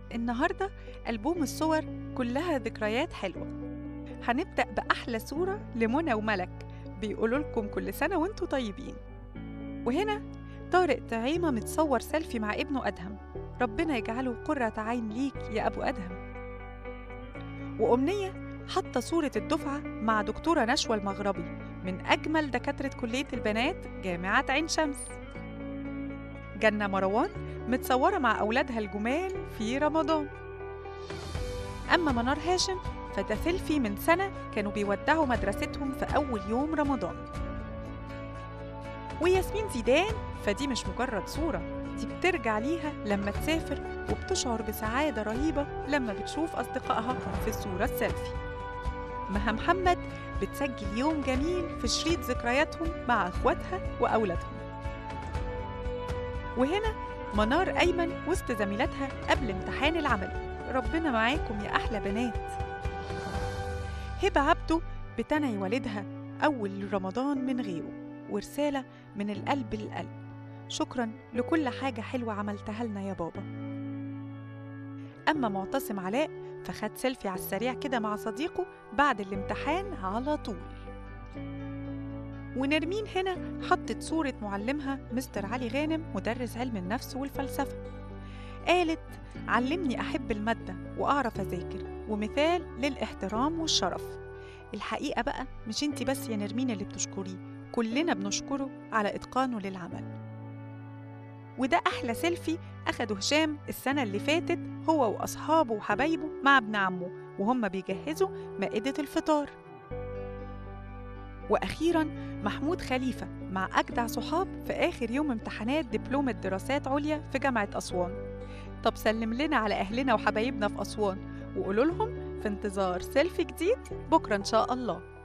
النهاردة ألبوم الصور كلها ذكريات حلوة هنبدأ بأحلى صورة لمنى وملك بيقولوا لكم كل سنة وانتوا طيبين وهنا طارق طعيمة متصور سيلفي مع ابنه أدهم ربنا يجعله قرة عين ليك يا أبو أدهم وأمنية حاطة صورة الدفعة مع دكتورة نشوى المغربي من أجمل دكاترة كلية البنات جامعة عين شمس جنة مروان متصورة مع أولادها الجمال في رمضان أما منار هاشم فده سيلفي من سنة كانوا بيودعوا مدرستهم في أول يوم رمضان وياسمين زيدان فدي مش مجرد صورة دي بترجع ليها لما تسافر وبتشعر بسعادة رهيبة لما بتشوف أصدقائها في الصورة السيلفي مها محمد بتسجل يوم جميل في شريط ذكرياتهم مع أخواتها وأولادهم وهنا منار أيمن وسط زميلاتها قبل امتحان العمل ربنا معاكم يا أحلى بنات هبة عبده بتنعي والدها أول رمضان من غيره ورسالة من القلب للقلب شكرا لكل حاجة حلوة عملتها لنا يا بابا أما معتصم علاء فخد سيلفي على السريع كده مع صديقه بعد الامتحان على طول ونرمين هنا حطت صورة معلمها مستر علي غانم مدرس علم النفس والفلسفة قالت علمني أحب المادة وأعرف أذاكر ومثال للاحترام والشرف الحقيقة بقى مش انتي بس يا نرمين اللي بتشكريه كلنا بنشكره على إتقانه للعمل وده أحلى سيلفي أخده هشام السنة اللي فاتت هو وأصحابه وحبايبه مع ابن عمه وهم بيجهزوا مائدة الفطار وأخيرا محمود خليفة مع أجدع صحاب في آخر يوم امتحانات دبلومة دراسات عليا في جامعة أسوان طب سلم لنا على أهلنا وحبايبنا في أسوان وقولوا لهم في انتظار سيلفي جديد بكرة إن شاء الله